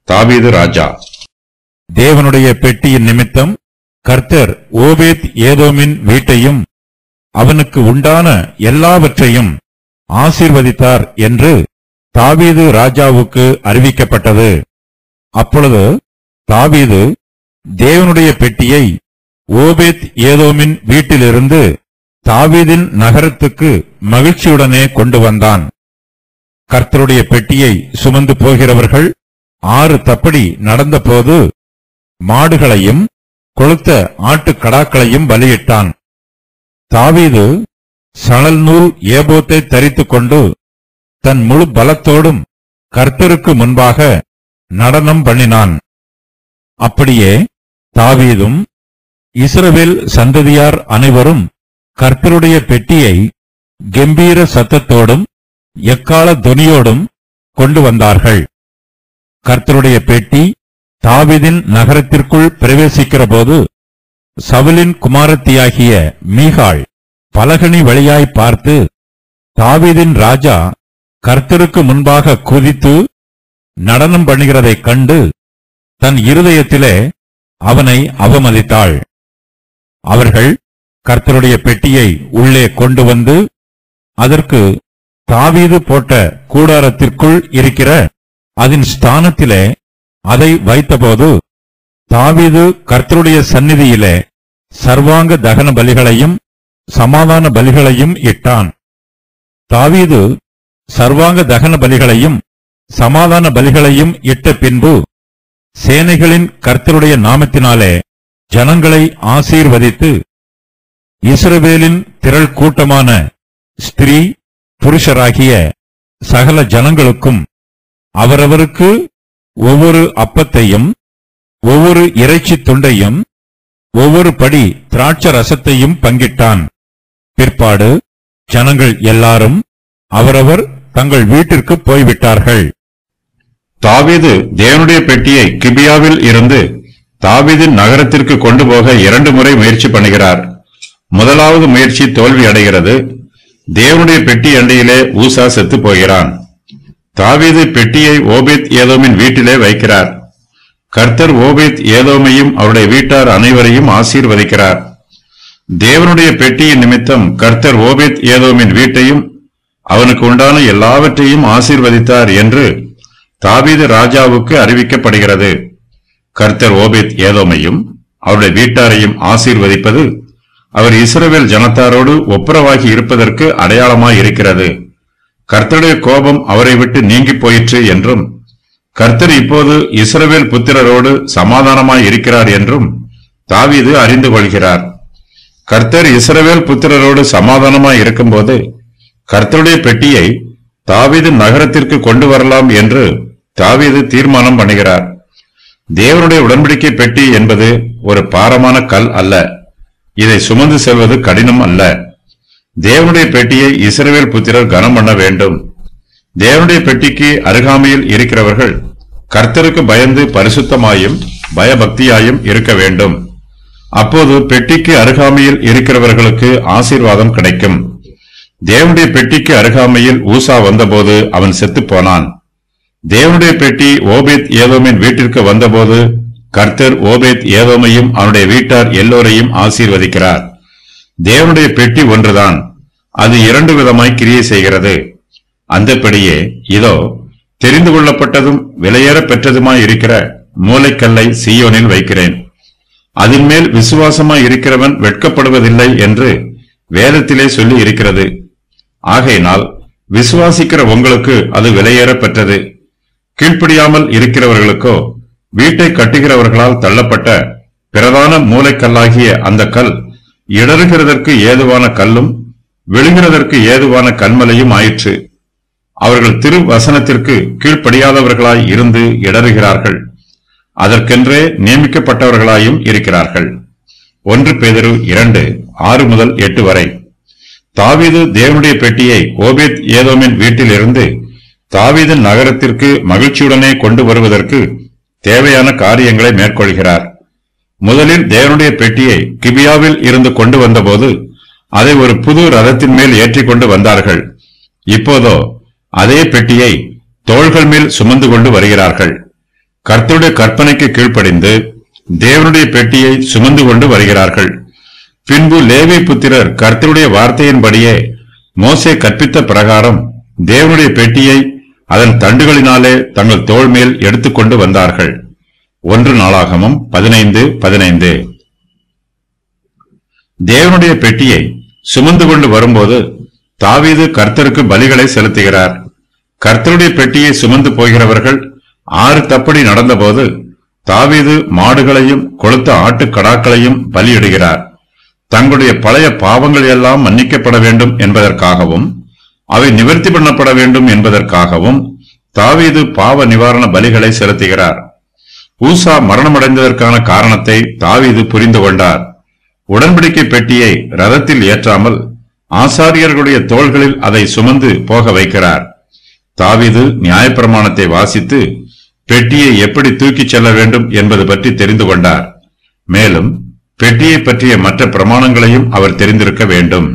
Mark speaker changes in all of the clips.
Speaker 1: தாவீது ராஜா
Speaker 2: தேவனுடைய பெட்டியின் நிமித்தம் கர்த்தர் ஓபேத் ஏதோமின் வீட்டையும் அவனுக்கு உண்டான எல்லாவற்றையும் ஆசீர்வதித்தார் என்று தாவீது ராஜாவுக்கு அறிவிக்கப்பட்டது அப்பொழுது தாவீது தேவனுடைய பெட்டியை ஓபேத் ஏதோமின் வீட்டிலிருந்து தாவீதின் நகரத்துக்கு மகிழ்ச்சியுடனே கொண்டு வந்தான் கர்த்தருடைய பெட்டியை சுமந்து போகிறவர்கள் ஆறு தப்படி நடந்தபோது மாடுகளையும் கொளுத்த ஆட்டுக்கடாக்களையும் பலியிட்டான் தாவீது சணல் நூல் ஏபோத்தை தரித்துக் கொண்டு தன் முழு பலத்தோடும் கர்த்தருக்கு முன்பாக நடனம் பண்ணினான் அப்படியே தாவீதும் இஸ்ரவேல் சந்ததியார் அனைவரும் கர்த்தருடைய பெட்டியை கெம்பீர சத்தத்தோடும் எக்கால தொனியோடும் கொண்டு வந்தார்கள் கர்த்தருடைய பெட்டி தாவீதின் நகரத்திற்குள் பிரவேசிக்கிறபோது சவுலின் குமாரத்தியாகிய மீகாள் பலகனி வழியாய் பார்த்து தாவீதின் ராஜா கர்த்தருக்கு முன்பாக குதித்து நடனம் பண்ணுகிறதைக் கண்டு தன் இருதயத்திலே அவனை அவமதித்தாள் அவர்கள் கர்த்தருடைய பெட்டியை உள்ளே கொண்டு வந்து அதற்கு தாவீது போட்ட கூடாரத்திற்குள் இருக்கிற அதன் ஸ்தானத்திலே அதை வைத்தபோது தாவீது கர்த்தருடைய சந்நிதியிலே சர்வாங்க தகன பலிகளையும் சமாதான பலிகளையும் இட்டான் தாவீது சர்வாங்க தகன பலிகளையும் சமாதான பலிகளையும் இட்ட பின்பு சேனைகளின் கர்த்தருடைய நாமத்தினாலே ஜனங்களை ஆசீர்வதித்து இஸ்ரவேலின் திரள் கூட்டமான ஸ்திரீ புருஷராகிய சகல ஜனங்களுக்கும் அவரவருக்கு ஒவ்வொரு அப்பத்தையும் ஒவ்வொரு இறைச்சி துண்டையும் ஒவ்வொரு படி திராட்ச ரசத்தையும் பங்கிட்டான் பிற்பாடு ஜனங்கள் எல்லாரும் அவரவர் தங்கள் வீட்டிற்கு போய்விட்டார்கள்
Speaker 1: தாவீது தேவனுடைய பெட்டியை கிபியாவில் இருந்து தாவீதின் நகரத்திற்கு கொண்டு போக இரண்டு முறை முயற்சி பண்ணுகிறார் முதலாவது முயற்சி தோல்வி அடைகிறது தேவனுடைய பெட்டி அண்டையிலே ஊசா செத்து போகிறான் தாவீது பெட்டியை ஓபேத் ஏதோமின் வீட்டிலே வைக்கிறார் கர்த்தர் ஓபேத் ஏதோமையும் அவருடைய வீட்டார் அனைவரையும் ஆசீர்வதிக்கிறார் தேவனுடைய பெட்டியின் நிமித்தம் கர்த்தர் ஓபேத் ஏதோமின் வீட்டையும் அவனுக்கு உண்டான எல்லாவற்றையும் ஆசீர்வதித்தார் என்று தாவீது ராஜாவுக்கு அறிவிக்கப்படுகிறது கர்த்தர் ஓபேத் ஏதோமையும் அவருடைய வீட்டாரையும் ஆசீர்வதிப்பது அவர் இஸ்ரவேல் ஜனத்தாரோடு ஒப்புரவாகி இருப்பதற்கு அடையாளமாய் இருக்கிறது கர்த்தருடைய கோபம் அவரை விட்டு நீங்கி போயிற்று என்றும் கர்த்தர் இப்போது இஸ்ரவேல் புத்திரரோடு சமாதானமாய் இருக்கிறார் என்றும் தாவீது அறிந்து கொள்கிறார் கர்த்தர் இஸ்ரவேல் புத்திரரோடு சமாதானமாய் இருக்கும்போது கர்த்தருடைய பெட்டியை தாவீது நகரத்திற்கு கொண்டு வரலாம் என்று தாவீது தீர்மானம் பண்ணுகிறார் தேவனுடைய உடன்படிக்கை பெட்டி என்பது ஒரு பாரமான கல் அல்ல இதை சுமந்து செல்வது கடினம் அல்ல தேவனுடைய பெட்டியை இஸ்ரவேல் புத்திரர் கனம் பண்ண வேண்டும் தேவனுடைய பெட்டிக்கு அருகாமையில் இருக்கிறவர்கள் கர்த்தருக்கு பயந்து பரிசுத்தமாயும் பயபக்தியாயும் இருக்க வேண்டும் அப்போது பெட்டிக்கு அருகாமையில் இருக்கிறவர்களுக்கு ஆசீர்வாதம் கிடைக்கும் தேவனுடைய பெட்டிக்கு அருகாமையில் ஊசா வந்தபோது அவன் செத்துப் போனான் தேவனுடைய பெட்டி ஓபேத் ஏதோமின் வீட்டிற்கு வந்தபோது கர்த்தர் ஓபேத் ஏதோமையும் அவனுடைய வீட்டார் எல்லோரையும் ஆசீர்வதிக்கிறார் தேவனுடைய பெட்டி ஒன்றுதான் அது இரண்டு விதமாய் கிரியை செய்கிறது அந்தப்படியே இதோ தெரிந்து கொள்ளப்பட்டதும் விலையேற பெற்றதுமாய் இருக்கிற மூளைக்கல்லை சீயோனில் வைக்கிறேன் அதன் மேல் விசுவாசமாய் இருக்கிறவன் வெட்கப்படுவதில்லை என்று வேதத்திலே சொல்லி இருக்கிறது ஆகையினால் விசுவாசிக்கிற உங்களுக்கு அது விலையேற பெற்றது கீழ்ப்படியாமல் இருக்கிறவர்களுக்கோ வீட்டை கட்டுகிறவர்களால் தள்ளப்பட்ட பிரதான மூளைக்கல்லாகிய அந்த கல் இடறுகிறதற்கு ஏதுவான கல்லும் விழுகிறதற்கு ஏதுவான கண்மலையும் ஆயிற்று அவர்கள் திரு வசனத்திற்கு கீழ்ப்படியாதவர்களாய் இருந்து இடறுகிறார்கள் அதற்கென்றே நியமிக்கப்பட்டவர்களாயும் இருக்கிறார்கள் ஒன்று பேதரு இரண்டு ஆறு முதல் எட்டு வரை தாவீது தேவனுடைய பெட்டியை ஓபேத் ஏதோமின் வீட்டிலிருந்து தாவீதின் நகரத்திற்கு மகிழ்ச்சியுடனே கொண்டு வருவதற்கு தேவையான காரியங்களை மேற்கொள்கிறார் முதலில் தேவனுடைய பெட்டியை கிபியாவில் இருந்து கொண்டு வந்தபோது அதை ஒரு புது ரதத்தின் மேல் ஏற்றிக் கொண்டு வந்தார்கள் இப்போதோ அதே பெட்டியை தோள்கள் மேல் சுமந்து கொண்டு வருகிறார்கள் கர்த்தருடைய கற்பனைக்கு கீழ்ப்படிந்து தேவனுடைய பெட்டியை சுமந்து கொண்டு வருகிறார்கள் பின்பு லேவி புத்திரர் கர்த்தருடைய வார்த்தையின்படியே மோசே கற்பித்த பிரகாரம் தேவனுடைய பெட்டியை அதன் தண்டுகளினாலே தங்கள் தோள் மேல் எடுத்துக்கொண்டு வந்தார்கள் ஒன்று நாளாகமும் பதினைந்து பதினைந்து தேவனுடைய பெட்டியை சுமந்து கொண்டு வரும்போது தாவீது கர்த்தருக்கு பலிகளை செலுத்துகிறார் கர்த்தருடைய பெட்டியை சுமந்து போகிறவர்கள் ஆறு தப்படி நடந்தபோது தாவீது மாடுகளையும் கொளுத்த ஆட்டுக்கடாக்களையும் பலியிடுகிறார் தங்களுடைய பழைய பாவங்கள் எல்லாம் மன்னிக்கப்பட வேண்டும் என்பதற்காகவும் அவை நிவர்த்தி பண்ணப்பட வேண்டும் என்பதற்காகவும் தாவீது பாவ நிவாரண பலிகளை செலுத்துகிறார் ஊசா மரணமடைந்ததற்கான காரணத்தை தாவீது புரிந்து கொண்டார் உடன்படிக்கை பெட்டியை ரதத்தில் ஏற்றாமல் ஆசாரியர்களுடைய தோள்களில் அதை சுமந்து போக வைக்கிறார் தாவீது நியாயப்பிரமாணத்தை வாசித்து பெட்டியை எப்படி தூக்கிச் செல்ல வேண்டும் என்பது பற்றி தெரிந்து கொண்டார் மேலும் பெட்டியை பற்றிய மற்ற பிரமாணங்களையும் அவர் தெரிந்திருக்க வேண்டும்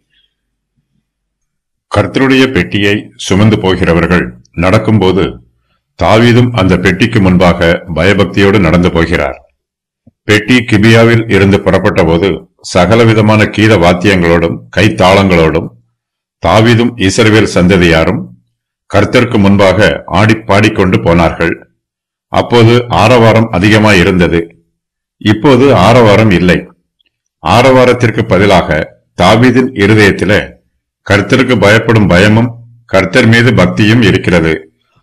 Speaker 1: கர்த்தருடைய பெட்டியை சுமந்து போகிறவர்கள் நடக்கும்போது தாவீதும் அந்த பெட்டிக்கு முன்பாக பயபக்தியோடு நடந்து போகிறார் பெட்டி கிபியாவில் இருந்து புறப்பட்ட போது சகலவிதமான கீத வாத்தியங்களோடும் கைத்தாளங்களோடும் தாவீதும் இஸ்ரவேல் சந்ததியாரும் கர்த்தருக்கு முன்பாக ஆடிப் பாடிக்கொண்டு போனார்கள் அப்போது ஆரவாரம் அதிகமாய் இருந்தது இப்போது ஆரவாரம் இல்லை ஆரவாரத்திற்கு பதிலாக தாவீதின் இருதயத்திலே கர்த்தருக்கு பயப்படும் பயமும் கர்த்தர் மீது பக்தியும் இருக்கிறது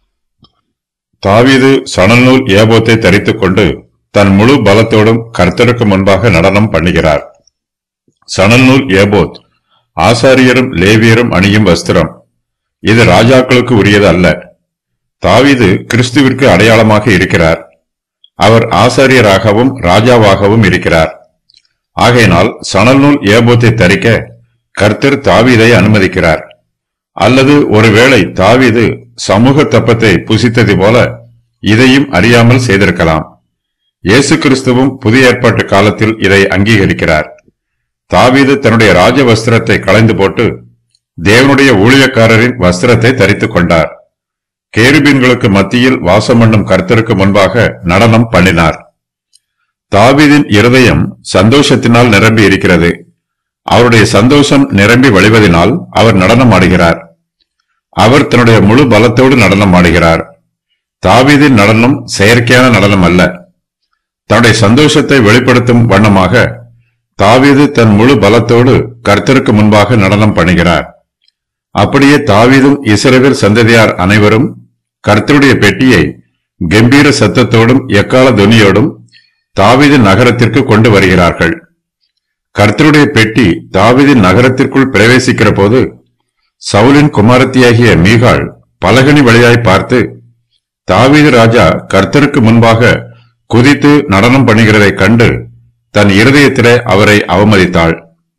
Speaker 1: தாவீது சணல்நூல் ஏபோத்தை தரித்துக் கொண்டு தன் முழு பலத்தோடும் கர்த்தருக்கு முன்பாக நடனம் பண்ணுகிறார் சணல்நூல் ஏபோத் ஆசாரியரும் லேவியரும் அணியும் வஸ்திரம் இது ராஜாக்களுக்கு உரியது அல்ல தாவீது கிறிஸ்துவிற்கு அடையாளமாக இருக்கிறார் அவர் ஆசாரியராகவும் ராஜாவாகவும் இருக்கிறார் ஆகையினால் சணல்நூல் ஏபோத்தை தரிக்க கர்த்தர் தாவீதை அனுமதிக்கிறார் அல்லது ஒருவேளை தாவீது சமூக தப்பத்தை புசித்தது போல இதையும் அறியாமல் செய்திருக்கலாம் இயேசு கிறிஸ்துவும் புதிய ஏற்பாட்டு காலத்தில் இதை அங்கீகரிக்கிறார் தாவீது தன்னுடைய ராஜ வஸ்திரத்தை களைந்து போட்டு தேவனுடைய ஊழியக்காரரின் வஸ்திரத்தை தரித்துக் கொண்டார் கேருபீன்களுக்கு மத்தியில் வாசம் பண்ணும் கர்த்தருக்கு முன்பாக நடனம் பண்ணினார் தாவீதின் இருதயம் சந்தோஷத்தினால் நிரம்பி இருக்கிறது அவருடைய சந்தோஷம் நிரம்பி வழிவதினால் அவர் நடனம் ஆடுகிறார் அவர் தன்னுடைய முழு பலத்தோடு நடனம் ஆடுகிறார் தாவீதின் நடனம் செயற்கையான நடனம் அல்ல தன்னுடைய சந்தோஷத்தை வெளிப்படுத்தும் வண்ணமாக தாவீது தன் முழு பலத்தோடு கர்த்தருக்கு முன்பாக நடனம் பண்ணுகிறார் அப்படியே தாவீதும் இஸ்ரவேல் சந்ததியார் அனைவரும் கர்த்தருடைய பெட்டியை கம்பீர சத்தத்தோடும் எக்கால துனியோடும் தாவீது நகரத்திற்கு கொண்டு வருகிறார்கள் கர்த்தருடைய பெட்டி தாவீதின் நகரத்திற்குள் பிரவேசிக்கிற போது சவுலின் குமாரத்தியாகிய மீகாள் பலகனி வழியாய் பார்த்து தாவீது ராஜா கர்த்தருக்கு முன்பாக குதித்து நடனம் பண்ணுகிறதைக் கண்டு தன் இருதயத்திலே அவரை அவமதித்தாள்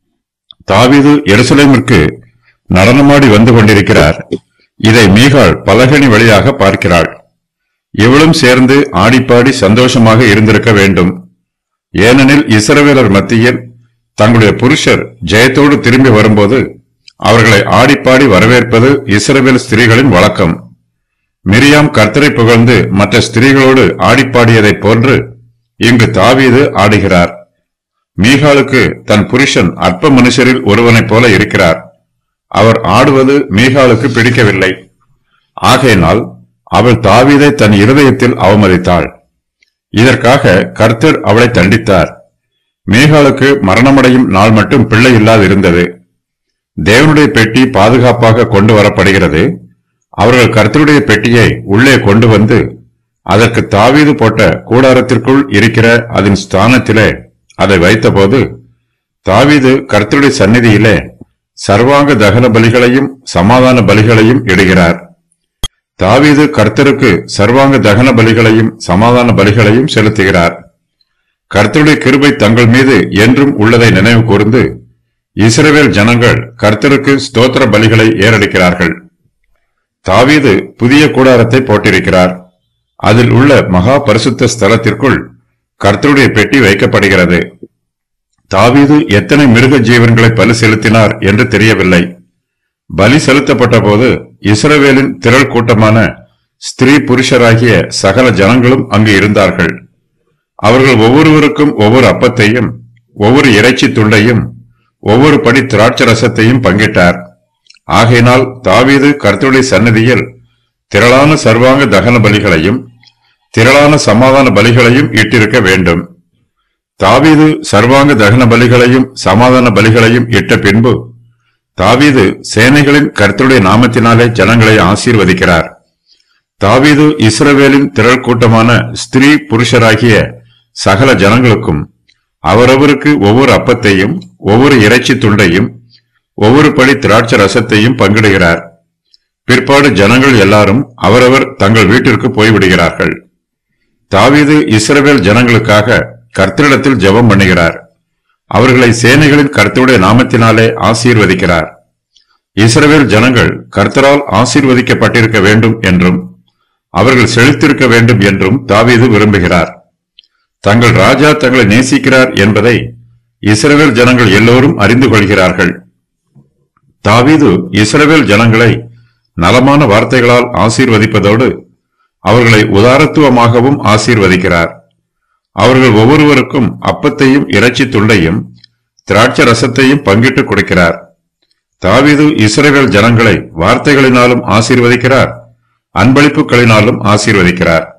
Speaker 1: தாவீது எருசலேமிற்கு நடனமாடி வந்து கொண்டிருக்கிறார் இதை மீகாள் பலகனி வழியாக பார்க்கிறாள் இவளும் சேர்ந்து ஆடிப்பாடி சந்தோஷமாக இருந்திருக்க வேண்டும் ஏனெனில் இஸ்ரவேலர் மத்தியில் தங்களுடைய புருஷர் ஜெயத்தோடு திரும்பி வரும்போது அவர்களை ஆடிப்பாடி வரவேற்பது இஸ்ரவேல் ஸ்திரீகளின் வழக்கம் மிரியாம் கர்த்தரை புகழ்ந்து மற்ற ஸ்திரீகளோடு ஆடிப்பாடியதைப் போன்று இங்கு தாவீது ஆடுகிறார் மீகாளுக்கு தன் புருஷன் அற்ப மனுஷரில் ஒருவனைப் போல இருக்கிறார் அவர் ஆடுவது மீகாளுக்கு பிடிக்கவில்லை ஆகையினால் அவள் தாவீதை தன் இருதயத்தில் அவமதித்தாள் இதற்காக கர்த்தர் அவளை தண்டித்தார் மீகாளுக்கு மரணமடையும் நாள் மட்டும் பிள்ளை இல்லாது இருந்தது தேவனுடைய பெட்டி பாதுகாப்பாக கொண்டு வரப்படுகிறது அவர்கள் கர்த்தருடைய பெட்டியை உள்ளே கொண்டு வந்து அதற்கு தாவீது போட்ட கூடாரத்திற்குள் இருக்கிற அதன் ஸ்தானத்திலே அதை வைத்தபோது தாவீது கர்த்தருடைய சந்நிதியிலே சர்வாங்க தகன பலிகளையும் சமாதான பலிகளையும் இடுகிறார் தாவீது கர்த்தருக்கு சர்வாங்க தகன பலிகளையும் சமாதான பலிகளையும் செலுத்துகிறார் கர்த்தருடைய கிருபை தங்கள் மீது என்றும் உள்ளதை நினைவு கூர்ந்து இஸ்ரவேல் ஜனங்கள் கர்த்தருக்கு ஸ்தோத்திர பலிகளை ஏறெடுக்கிறார்கள் தாவீது புதிய கூடாரத்தை போட்டிருக்கிறார் அதில் உள்ள மகா பரிசுத்த ஸ்தலத்திற்குள் கர்த்தருடைய பெட்டி வைக்கப்படுகிறது தாவீது எத்தனை மிருக ஜீவன்களை பலி செலுத்தினார் என்று தெரியவில்லை பலி செலுத்தப்பட்ட போது இஸ்ரவேலின் திரள் கூட்டமான ஸ்திரீ புருஷராகிய சகல ஜனங்களும் அங்கு இருந்தார்கள் அவர்கள் ஒவ்வொருவருக்கும் ஒவ்வொரு அப்பத்தையும் ஒவ்வொரு இறைச்சி துண்டையும் ஒவ்வொரு படி திராட்சை ரசத்தையும் பங்கிட்டார் ஆகையினால் தாவீது கர்த்தருடைய சன்னதியில் திரளான சர்வாங்க தகன பலிகளையும் திரளான சமாதான பலிகளையும் இட்டிருக்க வேண்டும் தாவீது சர்வாங்க தகன பலிகளையும் சமாதான பலிகளையும் இட்ட பின்பு தாவீது சேனைகளின் கர்த்தருடைய நாமத்தினாலே ஜனங்களை ஆசீர்வதிக்கிறார் தாவீது இஸ்ரவேலின் திரள் கூட்டமான ஸ்திரீ புருஷராகிய சகல ஜனங்களுக்கும் அவரவருக்கு ஒவ்வொரு அப்பத்தையும் ஒவ்வொரு இறைச்சி துண்டையும் ஒவ்வொரு படி திராட்சை ரசத்தையும் பங்கிடுகிறார் பிற்பாடு ஜனங்கள் எல்லாரும் அவரவர் தங்கள் வீட்டிற்கு போய்விடுகிறார்கள் தாவீது இஸ்ரவேல் ஜனங்களுக்காக கர்த்தரிடத்தில் ஜெபம் பண்ணுகிறார் அவர்களை சேனைகளின் கர்த்தருடைய நாமத்தினாலே ஆசீர்வதிக்கிறார் இஸ்ரவேல் ஜனங்கள் கர்த்தரால் ஆசீர்வதிக்கப்பட்டிருக்க வேண்டும் என்றும் அவர்கள் செழித்திருக்க வேண்டும் என்றும் தாவீது விரும்புகிறார் தங்கள் ராஜா தங்களை நேசிக்கிறார் என்பதை இஸ்ரவேல் ஜனங்கள் எல்லோரும் அறிந்து கொள்கிறார்கள் தாவீது இஸ்ரவேல் ஜனங்களை நலமான வார்த்தைகளால் ஆசீர்வதிப்பதோடு அவர்களை உதாரத்துவமாகவும் ஆசீர்வதிக்கிறார் அவர்கள் ஒவ்வொருவருக்கும் அப்பத்தையும் இறைச்சி துண்டையும் திராட்சை ரசத்தையும் பங்கிட்டு கொடுக்கிறார் தாவீது இஸ்ரவேல் ஜனங்களை வார்த்தைகளினாலும் ஆசீர்வதிக்கிறார் அன்பளிப்புகளினாலும் ஆசீர்வதிக்கிறார்